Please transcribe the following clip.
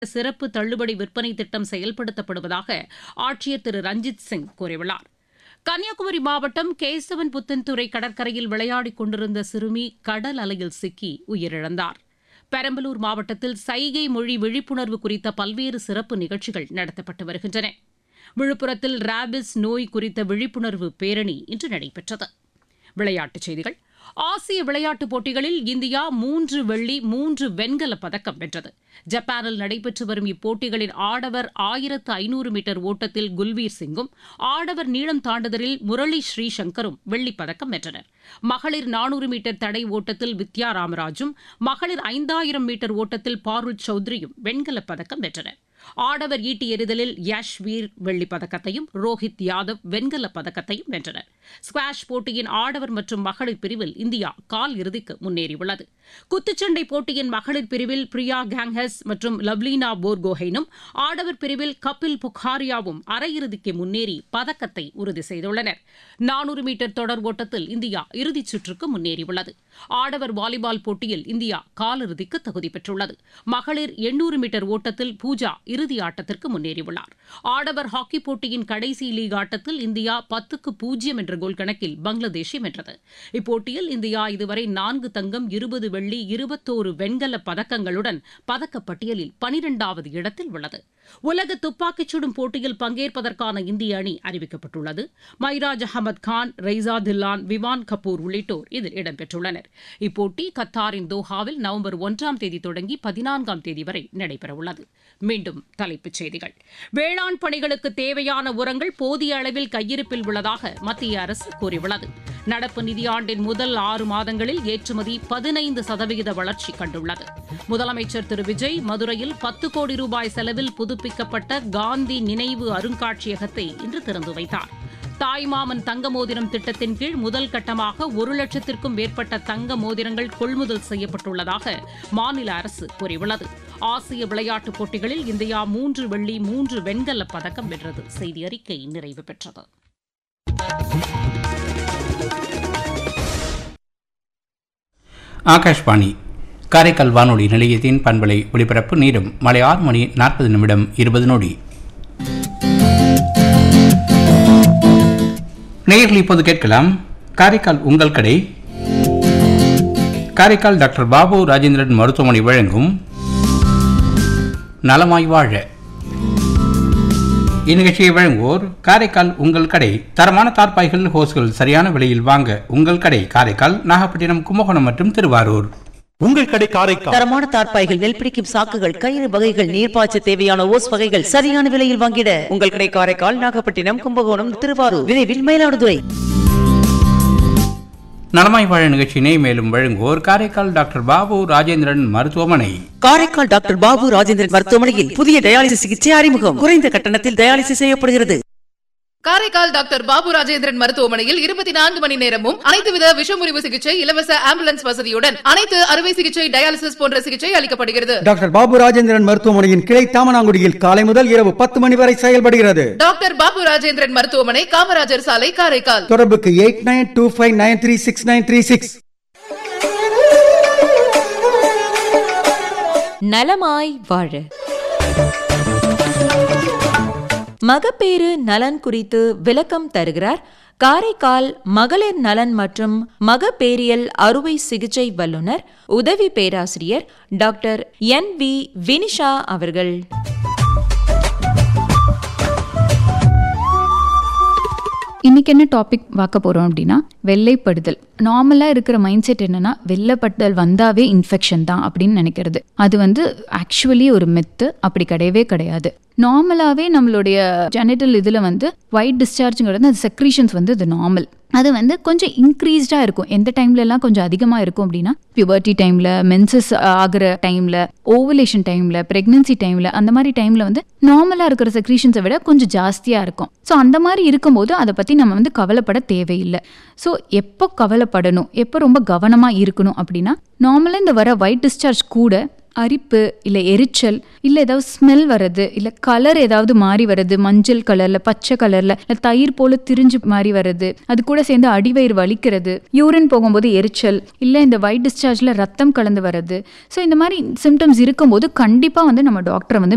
சிறப்பு தள்ளுபடி விற்பனை திட்டம் செயல்படுத்தப்படுவதாக ஆட்சியர் திரு ரஞ்சித் சிங் கூறியுள்ளார் கன்னியாகுமரி மாவட்டம் கேசவன் புத்தன்துறை கடற்கரையில் விளையாடிக் கொண்டிருந்த சிறுமி கடல் அலையில் சிக்கி உயிரிழந்தார் பெரம்பலூர் மாவட்டத்தில் சைகை மொழி விழிப்புணர்வு குறித்த பல்வேறு சிறப்பு நிகழ்ச்சிகள் நடத்தப்பட்டு வருகின்றன விழுப்புரத்தில் ராபிஸ் நோய் குறித்த விழிப்புணர்வு பேரணி இன்று நடைபெற்றது விளையாட்டுச் செய்திகள் ஆசிய விளையாட்டுப் போட்டிகளில் இந்தியா மூன்று வெள்ளி மூன்று வெண்கலப் பதக்கம் வென்றது ஜப்பானில் நடைபெற்று வரும் இப்போட்டிகளின் ஆடவர் ஆயிரத்து ஐநூறு மீட்டர் ஓட்டத்தில் குல்வீர் சிங்கும் ஆடவர் நீளம் தாண்டுதலில் முரளி ஸ்ரீசங்கரும் வெள்ளிப் பதக்கம் வென்றனர் மகளிர் நானூறு மீட்டர் தடை ஓட்டத்தில் வித்யா ராமராஜும் மகளிர் ஐந்தாயிரம் மீட்டர் ஓட்டத்தில் பாருல் சௌத்ரியும் வெண்கலப் பதக்கம் வென்றனர் ஆடவர் ஈட்டி எறிதலில் யஷ் வீர் வெள்ளிப் பதக்கத்தையும் ரோஹித் யாதவ் வெண்கலப் பதக்கத்தையும் வென்றனர் ஸ்குவாஷ் போட்டியின் ஆடவர் மற்றும் மகளிர் பிரிவில் இந்தியா கால் இறுதிக்கு முன்னேறியுள்ளது குத்துச்சண்டை போட்டியின் மகளிர் பிரிவில் பிரியா கேங்ஹஸ் மற்றும் லவ்லீனா போர்கோஹைனும் ஆடவர் பிரிவில் கபில் புகாரியாவும் அரையிறுதிக்கு முன்னேறி பதக்கத்தை உறுதி செய்துள்ளனர் நானூறு மீட்டர் தொடர் ஓட்டத்தில் இந்தியா இறுதிச் சுற்றுக்கு முன்னேறியுள்ளது ஆடவர் வாலிபால் போட்டியில் இந்தியா காலிறுதிக்கு தகுதி பெற்றுள்ளது மகளிர் எண்ணூறு மீட்டர் ஓட்டத்தில் பூஜா இறுதி ஆட்டத்திற்கு முன்னேறியுள்ளார் ஆடவர் ஹாக்கி போட்டியின் கடைசி லீக் ஆட்டத்தில் இந்தியா பத்துக்கு பூஜ்ஜியம் என்ற கோல் கணக்கில் பங்களாதேஷை வென்றது இப்போட்டியில் இந்தியா இதுவரை நான்கு தங்கம் இருபது வெள்ளி இருபத்தோரு வெண்கல பதக்கங்களுடன் பதக்கப்பட்டியலில் பனிரெண்டாவது இடத்தில் உள்ளது உலக துப்பாக்கிச் சுடும் போட்டியில் பங்கேற்பதற்கான இந்திய அணி அறிவிக்கப்பட்டுள்ளது மைராஜ் அகமது கான் ரெய்சா தில்லான் விவான் கபூர் உள்ளிட்டோர் இதில் இடம்பெற்றுள்ளனர் இப்போட்டி கத்தாரின் தோஹாவில் நவம்பர் ஒன்றாம் தேதி தொடங்கி பதினான்காம் தேதி வரை நடைபெறவுள்ளது மீண்டும் தலைப்புச் செய்திகள் வேளாண் பணிகளுக்கு தேவையான உரங்கள் போதிய அளவில் கையிருப்பில் உள்ளதாக மத்திய அரசு கூறியுள்ளது நடப்பு நிதியாண்டின் முதல் ஆறு மாதங்களில் ஏற்றுமதி பதினைந்து சதவிகித வளர்ச்சி கண்டுள்ளது முதலமைச்சர் திரு விஜய் மதுரையில் பத்து கோடி ரூபாய் செலவில் புதுப்பிக்கப்பட்ட காந்தி நினைவு அருங்காட்சியகத்தை இன்று திறந்து வைத்தார் தாய்மாமன் தங்க மோதிரம் திட்டத்தின் கீழ் முதல் கட்டமாக ஒரு லட்சத்திற்கும் மேற்பட்ட தங்க மோதிரங்கள் கொள்முதல் செய்யப்பட்டுள்ளதாக மாநில அரசு கூறியுள்ளது ஆசிய விளையாட்டுப் போட்டிகளில் இந்தியா மூன்று வெள்ளி மூன்று வெண்கலப் பதக்கம் வென்றது செய்தி அறிக்கை நிறைவு பெற்றது ஆகாஷ்வாணி காரைக்கால் வானொலி நிலையத்தின் பண்பலை ஒலிபரப்பு நேரம் மாலை ஆறு மணி நாற்பது நிமிடம் இருபது நொடி நேயர்கள் இப்போது கேட்கலாம் காரைக்கால் உங்கள் கடை காரைக்கால் டாக்டர் பாபு ராஜேந்திரன் மருத்துவமனை வழங்கும் நலமாய் வாழ இந்நிகழ்ச்சியை வழங்குவோர் காரைக்கால் உங்கள் கடை தரமான தார்பாய்கள் ஹோஸ்கள் சரியான விலையில் வாங்க உங்கள் கடை காரைக்கால் நாகப்பட்டினம் கும்பகோணம் மற்றும் திருவாரூர் உங்கள் கடை காரைக்கால் தரமான தார்ப்பாய்கள் நெல் பிடிக்கும் சாக்குகள் கயிறு வகைகள் நீர்ப்பாய்ச்ச தேவையான ஓஸ் வகைகள் சரியான விலையில் வாங்கிட உங்கள் கடை காரைக்கால் நாகப்பட்டினம் கும்பகோணம் திருவாரூர் விரைவில் மயிலாடுதுறை நலமாய் வாழ நிகழ்ச்சியினை மேலும் வழங்குவோர் காரைக்கால் டாக்டர் பாபு ராஜேந்திரன் மருத்துவமனை காரைக்கால் டாக்டர் பாபு ராஜேந்திரன் மருத்துவமனையில் புதிய டயாலிசிஸ் சிகிச்சை அறிமுகம் குறைந்த கட்டணத்தில் டயாலிசிஸ் செய்யப்படுகிறது காரைக்கால் டாக்டர் பாபு ராஜேந்திரன் மருத்துவமனையில் இருபத்தி நான்கு மணி நேரமும் அனைத்து வித விஷமுறிவு சிகிச்சை இலவச ஆம்புலன்ஸ் வசதியுடன் அனைத்து அறுவை சிகிச்சை டயாலிசிஸ் போன்ற சிகிச்சை அளிக்கப்படுகிறது டாக்டர் பாபு ராஜேந்திரன் மருத்துவமனையின் கிளை தாமனாங்குடியில் காலை முதல் இரவு பத்து மணி வரை செயல்படுகிறது டாக்டர் பாபு ராஜேந்திரன் மருத்துவமனை காமராஜர் சாலை காரைக்கால் தொடர்புக்கு eight nine two five nine three six nine three six நலமாய் வாழ மகப்பேறு நலன் குறித்து விளக்கம் தருகிறார் காரைக்கால் மகளிர் நலன் மற்றும் மகப்பேரியல் அறுவை சிகிச்சை வல்லுநர் உதவி பேராசிரியர் டாக்டர் என் வி வினிஷா அவர்கள் இன்னைக்கு என்ன டாபிக் பார்க்க போகிறோம் அப்படின்னா வெள்ளைப்படுதல் நார்மலாக இருக்கிற மைண்ட் செட் என்னன்னா வெள்ளைப்படுதல் வந்தாவே இன்ஃபெக்ஷன் தான் அப்படின்னு நினைக்கிறது அது வந்து ஆக்சுவலி ஒரு மெத்து அப்படி கிடையவே கிடையாது நார்மலாகவே நம்மளுடைய ஜெனிட்டல் இதில் வந்து ஒயிட் டிஸ்சார்ஜுங்கிறது அது செக்ரீஷன்ஸ் வந்து அது நார்மல் அது வந்து கொஞ்சம் இன்க்ரீஸ்டாக இருக்கும் எந்த டைம்லலாம் கொஞ்சம் அதிகமாக இருக்கும் அப்படின்னா பியூபர்ட்டி டைமில் மென்சஸ் ஆகிற டைமில் ஓவலேஷன் டைமில் ப்ரெக்னன்சி டைமில் அந்த மாதிரி டைமில் வந்து நார்மலாக இருக்கிற செக்ரீஷன்ஸை விட கொஞ்சம் ஜாஸ்தியாக இருக்கும் ஸோ அந்த மாதிரி இருக்கும்போது அதை பற்றி நம்ம வந்து கவலைப்பட தேவையில்லை ஸோ எப்போ கவலைப்படணும் எப்போ ரொம்ப கவனமாக இருக்கணும் அப்படின்னா நார்மலாக இந்த வர ஒயிட் டிஸ்சார்ஜ் கூட அரிப்பு இல்லை எரிச்சல் இல்லை ஏதாவது ஸ்மெல் வர்றது இல்லை கலர் ஏதாவது மாறி வர்றது மஞ்சள் கலரில் பச்சை கலரில் இல்லை தயிர் போல் திரிஞ்சு மாறி வர்றது அது கூட சேர்ந்து அடிவயிறு வலிக்கிறது யூரின் போகும்போது எரிச்சல் இல்லை இந்த ஒயிட் டிஸ்சார்ஜில் ரத்தம் கலந்து வர்றது ஸோ இந்த மாதிரி சிம்டம்ஸ் இருக்கும்போது கண்டிப்பாக வந்து நம்ம டாக்டரை வந்து